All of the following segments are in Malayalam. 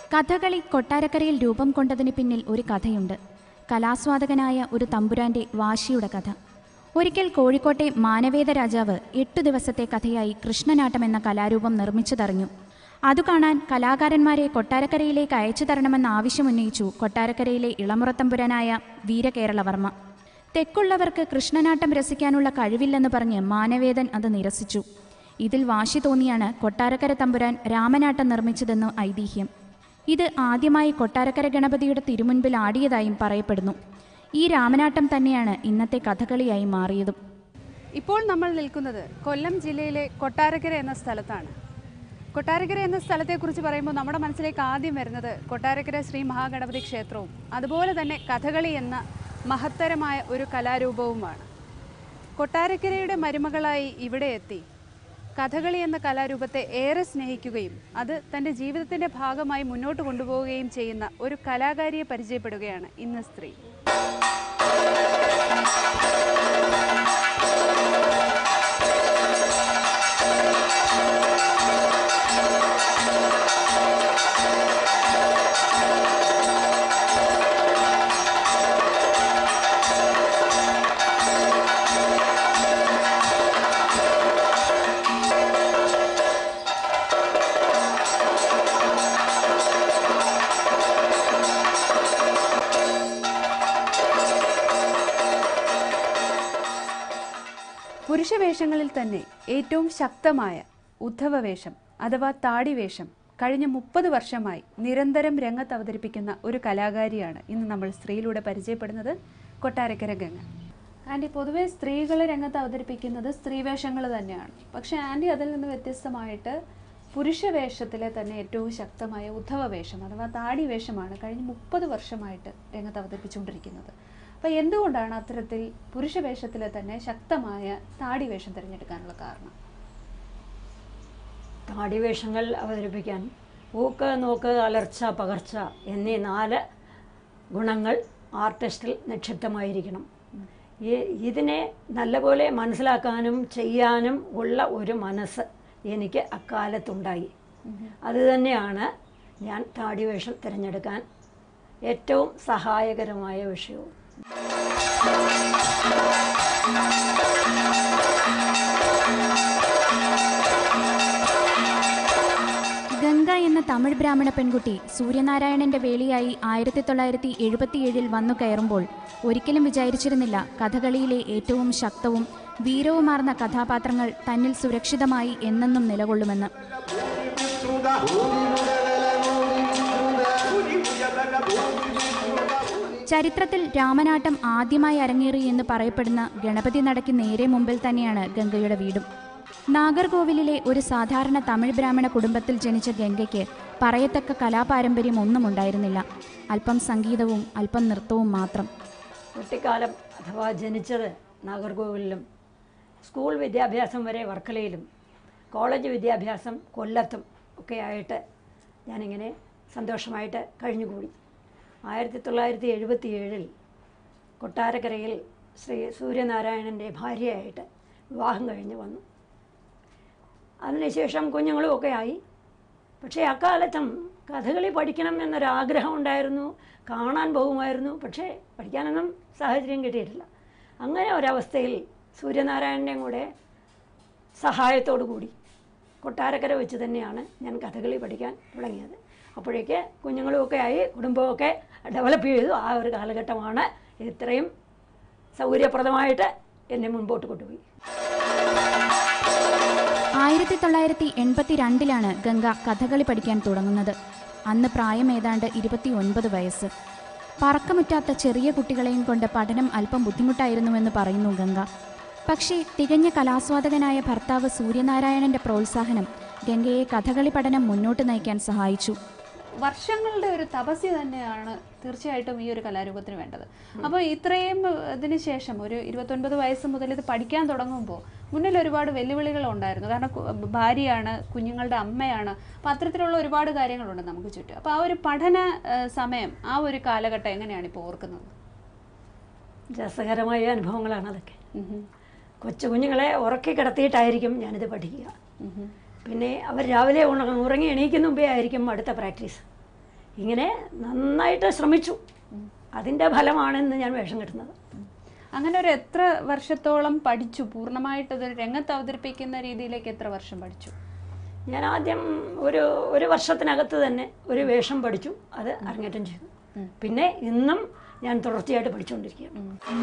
കഥകളി കൊട്ടാരക്കരയിൽ രൂപം കൊണ്ടതിന് പിന്നിൽ ഒരു കഥയുണ്ട് കലാസ്വാദകനായ ഒരു തമ്പുരാന്റെ വാശിയുടെ കഥ ഒരിക്കൽ കോഴിക്കോട്ടെ മാനവേദ രാജാവ് എട്ടു ദിവസത്തെ കഥയായി കൃഷ്ണനാട്ടം എന്ന കലാരൂപം നിർമ്മിച്ചതറിഞ്ഞു അതു കാണാൻ കലാകാരന്മാരെ കൊട്ടാരക്കരയിലേക്ക് അയച്ചു തരണമെന്ന ആവശ്യമുന്നയിച്ചു കൊട്ടാരക്കരയിലെ ഇളമുറത്തമ്പുരാനായ വീരകേരളവർമ്മ തെക്കുള്ളവർക്ക് കൃഷ്ണനാട്ടം രസിക്കാനുള്ള കഴിവില്ലെന്ന് പറഞ്ഞ് മാനവേദൻ അത് നിരസിച്ചു ഇതിൽ വാശി തോന്നിയാണ് കൊട്ടാരക്കര തമ്പുരാൻ രാമനാട്ടം നിർമ്മിച്ചതെന്ന് ഐതിഹ്യം ഇത് ആദ്യമായി കൊട്ടാരക്കര ഗണപതിയുടെ തിരുമുൻപിൽ ആടിയതായും പറയപ്പെടുന്നു ഈ രാമനാട്ടം തന്നെയാണ് ഇന്നത്തെ കഥകളിയായി മാറിയതും ഇപ്പോൾ നമ്മൾ നിൽക്കുന്നത് കൊല്ലം ജില്ലയിലെ കൊട്ടാരക്കര എന്ന സ്ഥലത്താണ് കൊട്ടാരക്കര എന്ന സ്ഥലത്തെക്കുറിച്ച് പറയുമ്പോൾ നമ്മുടെ മനസ്സിലേക്ക് ആദ്യം വരുന്നത് കൊട്ടാരക്കര ശ്രീ മഹാഗണപതി ക്ഷേത്രവും അതുപോലെ തന്നെ കഥകളി എന്ന മഹത്തരമായ ഒരു കലാരൂപവുമാണ് കൊട്ടാരക്കരയുടെ മരുമകളായി ഇവിടെ എത്തി കഥകളി എന്ന കലാരൂപത്തെ ഏറെ സ്നേഹിക്കുകയും അത് തൻ്റെ ജീവിതത്തിൻ്റെ ഭാഗമായി മുന്നോട്ട് കൊണ്ടുപോവുകയും ചെയ്യുന്ന ഒരു കലാകാരിയെ പരിചയപ്പെടുകയാണ് ഇന്ന് സ്ത്രീ പുരുഷവേഷങ്ങളിൽ തന്നെ ഏറ്റവും ശക്തമായ ഉദ്ധവ വേഷം അഥവാ താടി വേഷം കഴിഞ്ഞ മുപ്പത് വർഷമായി നിരന്തരം രംഗത്ത് അവതരിപ്പിക്കുന്ന ഒരു കലാകാരിയാണ് ഇന്ന് നമ്മൾ സ്ത്രീയിലൂടെ പരിചയപ്പെടുന്നത് കൊട്ടാരക്കര ഗംഗ ആൻറ്റി പൊതുവെ സ്ത്രീകൾ രംഗത്ത് അവതരിപ്പിക്കുന്നത് സ്ത്രീവേഷങ്ങൾ തന്നെയാണ് പക്ഷേ ആൻറ്റി അതിൽ നിന്ന് വ്യത്യസ്തമായിട്ട് പുരുഷവേഷത്തിലെ തന്നെ ഏറ്റവും ശക്തമായ ഉദ്ധവ വേഷം അഥവാ താടി വേഷമാണ് കഴിഞ്ഞ മുപ്പത് വർഷമായിട്ട് രംഗത്ത് അവതരിപ്പിച്ചുകൊണ്ടിരിക്കുന്നത് അപ്പോൾ എന്തുകൊണ്ടാണ് അത്തരത്തിൽ പുരുഷവേഷത്തിലെ തന്നെ ശക്തമായ താടി വേഷം തിരഞ്ഞെടുക്കാനുള്ള കാരണം താടിവേഷങ്ങൾ അവതരിപ്പിക്കാൻ ഊക്ക് നോക്ക് അലർച്ച പകർച്ച എന്നീ നാല് ഗുണങ്ങൾ ആർട്ടിസ്റ്റിൽ നിക്ഷിപ്തമായിരിക്കണം ഈ ഇതിനെ നല്ലപോലെ മനസ്സിലാക്കാനും ചെയ്യാനും ഉള്ള ഒരു മനസ്സ് എനിക്ക് അക്കാലത്തുണ്ടായി അതുതന്നെയാണ് ഞാൻ താടിവേഷം തിരഞ്ഞെടുക്കാൻ ഏറ്റവും സഹായകരമായ വിഷയവും ഗംഗ എന്ന തമിഴ് ബ്രാഹ്മണ പെൺകുട്ടി സൂര്യനാരായണന്റെ വേളിയായി ആയിരത്തി തൊള്ളായിരത്തി എഴുപത്തിയേഴിൽ വന്നു കയറുമ്പോൾ ഒരിക്കലും വിചാരിച്ചിരുന്നില്ല കഥകളിയിലെ ഏറ്റവും ശക്തവും വീരവുമാർന്ന കഥാപാത്രങ്ങൾ തന്നിൽ സുരക്ഷിതമായി എന്നെന്നും നിലകൊള്ളുമെന്ന് ചരിത്രത്തിൽ രാമനാട്ടം ആദ്യമായി അരങ്ങേറി എന്ന് പറയപ്പെടുന്ന ഗണപതി നടയ്ക്ക് നേരെ മുമ്പിൽ തന്നെയാണ് ഗംഗയുടെ വീടും നാഗർകോവിലിലെ ഒരു സാധാരണ തമിഴ് ബ്രാഹ്മണ കുടുംബത്തിൽ ജനിച്ച ഗംഗയ്ക്ക് പറയത്തക്ക കലാപാരമ്പര്യം ഒന്നും ഉണ്ടായിരുന്നില്ല അല്പം സംഗീതവും അല്പം നൃത്തവും മാത്രം കുട്ടിക്കാലം അഥവാ ജനിച്ചത് നാഗർകോവിലിലും സ്കൂൾ വിദ്യാഭ്യാസം വരെ വർക്കലയിലും കോളേജ് വിദ്യാഭ്യാസം കൊല്ലത്തും ഒക്കെ ആയിട്ട് ഞാനിങ്ങനെ സന്തോഷമായിട്ട് കഴിഞ്ഞുകൂടി ആയിരത്തി തൊള്ളായിരത്തി എഴുപത്തി ഏഴിൽ കൊട്ടാരക്കരയിൽ ശ്രീ സൂര്യനാരായണൻ്റെ ഭാര്യയായിട്ട് വിവാഹം കഴിഞ്ഞ് വന്നു അതിനുശേഷം കുഞ്ഞുങ്ങളും ഒക്കെ ആയി പക്ഷേ അക്കാലത്തും കഥകളി പഠിക്കണം എന്നൊരാഗ്രഹം ഉണ്ടായിരുന്നു കാണാൻ പോകുമായിരുന്നു പക്ഷേ പഠിക്കാനൊന്നും സാഹചര്യം കിട്ടിയിട്ടില്ല അങ്ങനെ ഒരവസ്ഥയിൽ സൂര്യനാരായണൻ്റെയും കൂടെ സഹായത്തോടു കൂടി കൊട്ടാരക്കര വെച്ച് തന്നെയാണ് ഞാൻ കഥകളി പഠിക്കാൻ തുടങ്ങിയത് അപ്പോഴേക്ക് കുഞ്ഞുങ്ങളുമൊക്കെ ആയി കുടുംബമൊക്കെ ഡെവലപ്പ് ചെയ്തു ആ ഒരു കാലഘട്ടമാണ് ഇത്രയും സൗകര്യപ്രദമായിട്ട് എന്നെ മുൻപോട്ട് കൊണ്ടുപോയി ആയിരത്തി തൊള്ളായിരത്തി എൺപത്തിരണ്ടിലാണ് ഗംഗ കഥകളി പഠിക്കാൻ തുടങ്ങുന്നത് അന്ന് പ്രായം ഏതാണ്ട് ഇരുപത്തി ഒൻപത് വയസ്സ് പറക്കമുറ്റാത്ത ചെറിയ കുട്ടികളെയും കൊണ്ട് പഠനം അല്പം ബുദ്ധിമുട്ടായിരുന്നുവെന്ന് പറയുന്നു ഗംഗ പക്ഷേ തികഞ്ഞ കലാസ്വാദകനായ ഭർത്താവ് സൂര്യനാരായണന്റെ പ്രോത്സാഹനം ഗംഗയെ കഥകളി പഠനം മുന്നോട്ട് നയിക്കാൻ സഹായിച്ചു വർഷങ്ങളുടെ ഒരു തപസ്യ തന്നെയാണ് തീർച്ചയായിട്ടും ഈ ഒരു കലാരൂപത്തിന് വേണ്ടത് അപ്പോൾ ഇത്രയും ഇതിന് ശേഷം ഒരു ഇരുപത്തൊൻപത് വയസ്സ് മുതൽ ഇത് പഠിക്കാൻ തുടങ്ങുമ്പോൾ മുന്നിൽ ഒരുപാട് വെല്ലുവിളികൾ ഉണ്ടായിരുന്നു കാരണം കു- ഭാര്യയാണ് കുഞ്ഞുങ്ങളുടെ അമ്മയാണ് അപ്പോൾ അത്തരത്തിലുള്ള ഒരുപാട് കാര്യങ്ങളുണ്ട് നമുക്ക് ചുറ്റും അപ്പോൾ ആ ഒരു പഠന ഏഹ്, സമയം ആ ഒരു കാലഘട്ടം എങ്ങനെയാണ് ഇപ്പോൾ ഓർക്കുന്നത് രസകരമായ അനുഭവങ്ങളാണ് അതൊക്കെ ഉം ഹും. കൊച്ചു കുഞ്ഞുങ്ങളെ ഉറക്കി കിടത്തിയിട്ടായിരിക്കും ഞാനിത് പഠിക്കുക ഉം ഹും. പിന്നെ അവർ രാവിലെ ഉണ- ഉറങ്ങി എണീക്കുന്ന മുമ്പേ ആയിരിക്കും അടുത്ത പ്രാക്ടീസ് ഇങ്ങനെ നന്നായിട്ട് ശ്രമിച്ചു അതിൻ്റെ ഫലമാണെന്ന് ഞാൻ വേഷം കെട്ടുന്നത് അങ്ങനെ ഒരു എത്ര വർഷത്തോളം പഠിച്ചു പൂർണ്ണമായിട്ട് ഇതൊരു രംഗത്ത് അവതരിപ്പിക്കുന്ന രീതിയിലേക്ക് എത്ര വർഷം പഠിച്ചു ഞാൻ ആദ്യം ഒരു ഒരു വർഷത്തിനകത്ത് തന്നെ ഒരു വേഷം പഠിച്ചു അത് അരങ്ങേറ്റം ചെയ്തു പിന്നെ ഇന്നും ഞാൻ തുടർച്ചയായിട്ട് പഠിച്ചുകൊണ്ടിരിക്കുകയാണ്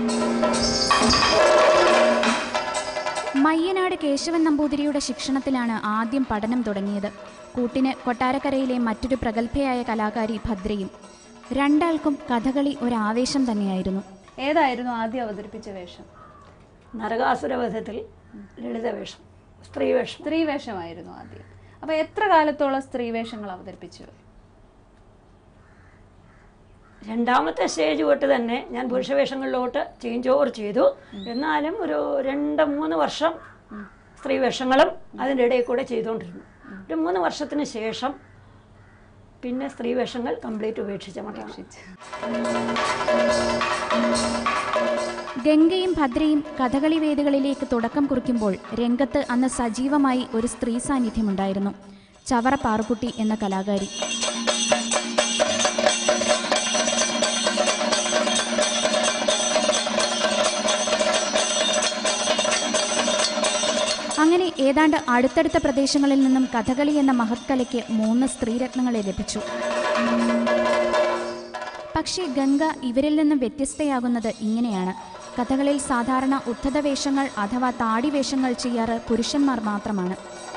മയ്യനാട് കേശവൻ നമ്പൂതിരിയുടെ ശിക്ഷണത്തിലാണ് ആദ്യം പഠനം തുടങ്ങിയത് കൂട്ടിന് കൊട്ടാരക്കരയിലെ മറ്റൊരു പ്രഗത്ഭയായ കലാകാരി ഭദ്രയും രണ്ടാൾക്കും കഥകളി ഒരാവേശം തന്നെയായിരുന്നു ഏതായിരുന്നു ആദ്യം അവതരിപ്പിച്ച വേഷം നരകാസുരവധത്തിൽ ലളിത വേഷം സ്ത്രീ വേഷം സ്ത്രീ വേഷമായിരുന്നു ആദ്യം അപ്പൊ എത്ര കാലത്തോളം സ്ത്രീ വേഷങ്ങൾ അവതരിപ്പിച്ചു രണ്ടാമത്തെ സ്റ്റേജ് തൊട്ട് തന്നെ ഞാൻ പുരുഷവേഷങ്ങളിലോട്ട് ചേഞ്ച് ഓവർ ചെയ്തു എന്നാലും ഒരു രണ്ട് മൂന്ന് വർഷം സ്ത്രീ വേഷങ്ങളും അതിൻ്റെ ഇടയിൽ കൂടെ ചെയ്തുകൊണ്ടിരുന്നു ഒരു മൂന്ന് വർഷത്തിന് ശേഷം പിന്നെ സ്ത്രീ വേഷങ്ങൾ കംപ്ലീറ്റ് ഉപേക്ഷിച്ച മട്ടാണ് ഗംഗയും ഭദ്രയും കഥകളി വേദികളിലേക്ക് തുടക്കം കുറിക്കുമ്പോൾ രംഗത്ത് അന്ന് സജീവമായി ഒരു സ്ത്രീ സാന്നിധ്യമുണ്ടായിരുന്നു ചവറ പാറുക്കുട്ടി എന്ന കലാകാരി അങ്ങനെ ഏതാണ്ട് അടുത്തടുത്ത പ്രദേശങ്ങളിൽ നിന്നും കഥകളി എന്ന മഹത്കലയ്ക്ക് മൂന്ന് സ്ത്രീരത്നങ്ങളെ ലഭിച്ചു പക്ഷേ ഗംഗ ഇവരിൽ നിന്നും വ്യത്യസ്തയാകുന്നത് ഇങ്ങനെയാണ് കഥകളിൽ സാധാരണ ഉദ്ധത വേഷങ്ങൾ അഥവാ താടി വേഷങ്ങൾ ചെയ്യാറ് പുരുഷന്മാർ മാത്രമാണ്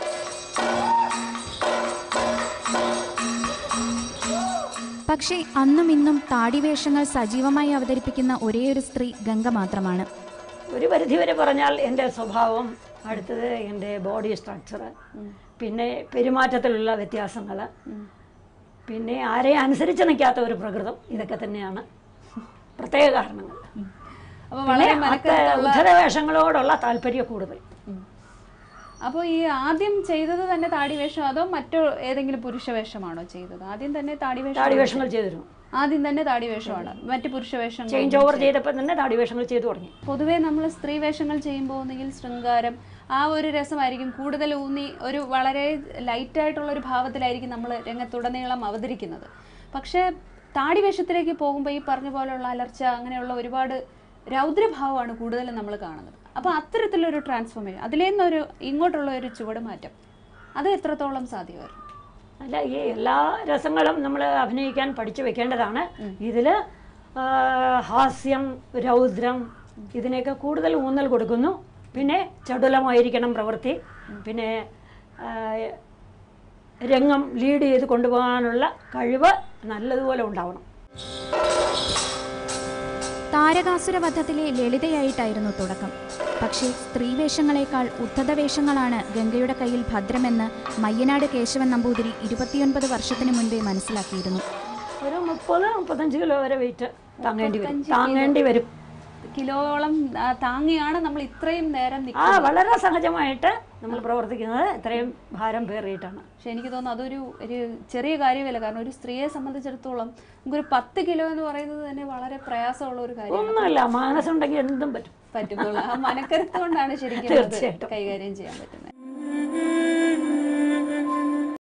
പക്ഷേ അന്നും ഇന്നും താടി വേഷങ്ങൾ സജീവമായി അവതരിപ്പിക്കുന്ന ഒരേയൊരു സ്ത്രീ ഗംഗ മാത്രമാണ് ഒരു പരിധി വരെ പറഞ്ഞാൽ എൻ്റെ സ്വഭാവം അടുത്തത് എൻ്റെ ബോഡി സ്ട്രക്ചർ പിന്നെ പെരുമാറ്റത്തിലുള്ള വ്യത്യാസങ്ങൾ പിന്നെ ആരെയും അനുസരിച്ച് നിൽക്കാത്ത ഒരു പ്രകൃതം ഇതൊക്കെ തന്നെയാണ് പ്രത്യേക കാരണങ്ങൾ അപ്പൊ വളരെ പിന്നെ മനക്കരുത്തുള്ള ഉദ്ധര വേഷങ്ങളോടുള്ള താല്പര്യം കൂടുതൽ അപ്പോൾ ഈ ആദ്യം ചെയ്തത് തന്നെ താടി വേഷം അതോ മറ്റോ ഏതെങ്കിലും പുരുഷ വേഷമാണോ ചെയ്തത് ആദ്യം തന്നെ താടി വേഷം താടി വേഷങ്ങൾ ചെയ്തിരുന്നു ആദ്യം തന്നെ താടി വേഷമാണ് മറ്റു പുരുഷ വേഷം ചേഞ്ച് ഓവർ ചെയ്തപ്പോൾ തന്നെ താടി വേഷങ്ങൾ ചെയ്തു തുടങ്ങി പൊതുവേ നമ്മൾ സ്ത്രീ വേഷങ്ങൾ ചെയ്യുമ്പോൾ ഒന്നുകിൽ ശൃംഗാരം ആ ഒരു രസമായിരിക്കും കൂടുതൽ ഊന്നി ഒരു വളരെ ലൈറ്റ് ആയിട്ടുള്ള ഒരു ഭാവത്തിലായിരിക്കും നമ്മൾ രംഗത്തുടനീളം അവതരിക്കുന്നത് പക്ഷേ താടി വേഷത്തിലേക്ക് പോകുമ്പോൾ ഈ പറഞ്ഞ പോലെയുള്ള അലർച്ച അങ്ങനെയുള്ള ഒരുപാട് രൗദ്രഭാവമാണ് കൂടുതലും നമ്മൾ കാണുന്നത് അപ്പോൾ അത്തരത്തിലൊരു ട്രാൻസ്ഫോർമേഷൻ അതിലേ നിന്നൊരു ഇങ്ങോട്ടുള്ള ഒരു ചുവടുമാറ്റം അത് എത്രത്തോളം സാധ്യമായിരുന്നു അല്ല ഈ എല്ലാ രസങ്ങളും നമ്മൾ അഭിനയിക്കാൻ പഠിച്ചു വെക്കേണ്ടതാണ് ഇതിൽ ഹാസ്യം രൗദ്രം ഇതിനെയൊക്കെ കൂടുതൽ ഊന്നൽ കൊടുക്കുന്നു പിന്നെ ചടുലമായിരിക്കണം പ്രവൃത്തി പിന്നെ ആ, രംഗം ലീഡ് ചെയ്ത് കൊണ്ടുപോകാനുള്ള കഴിവ് നല്ലതുപോലെ ഉണ്ടാവണം താരകാസുര വധത്തിലെ ലളിതയായിട്ടായിരുന്നു തുടക്കം പക്ഷേ സ്ത്രീവേഷങ്ങളെക്കാൾ ഉദ്ധത വേഷങ്ങളാണ് ഗംഗയുടെ കയ്യിൽ ഭദ്രമെന്ന് മയ്യനാട് കേശവൻ നമ്പൂതിരി ഇരുപത്തിയൊൻപത് വർഷത്തിനു മുൻപേ മനസ്സിലാക്കിയിരുന്നു ഒരു മുപ്പത് മുപ്പത്തഞ്ച് കിലോ വരെ വെയിറ്റ് താങ്ങേണ്ടി വരും താങ്ങേണ്ടി വരും കിലോളം ആ, താങ്ങിയാണ് നമ്മൾ ഇത്രയും നേരം ആ നിൽക്കുന്നത് വളരെ സഹജമായിട്ട് നമ്മൾ പ്രവർത്തിക്കുന്നത് ഇത്രയും ഭാരം പേറിയിട്ടാണ് പക്ഷെ എനിക്ക് തോന്നുന്നു അതൊരു ഒരു ചെറിയ കാര്യമല്ല കാരണം ഒരു സ്ത്രീയെ സംബന്ധിച്ചിടത്തോളം നമുക്കൊരു പത്ത് കിലോ എന്ന് പറയുന്നത് തന്നെ വളരെ പ്രയാസമുള്ള ഒരു കാര്യമാണ് ഒന്നുമില്ല മനസ്സുണ്ടെങ്കിൽ എന്തും പറ്റും പറ്റുന്നുള്ളൂ ആ മനക്കരുത്ത് കൊണ്ടാണ് ശരിക്കും അത് തീർച്ചയായിട്ടും. കൈകാര്യം ചെയ്യാൻ പറ്റുന്നത്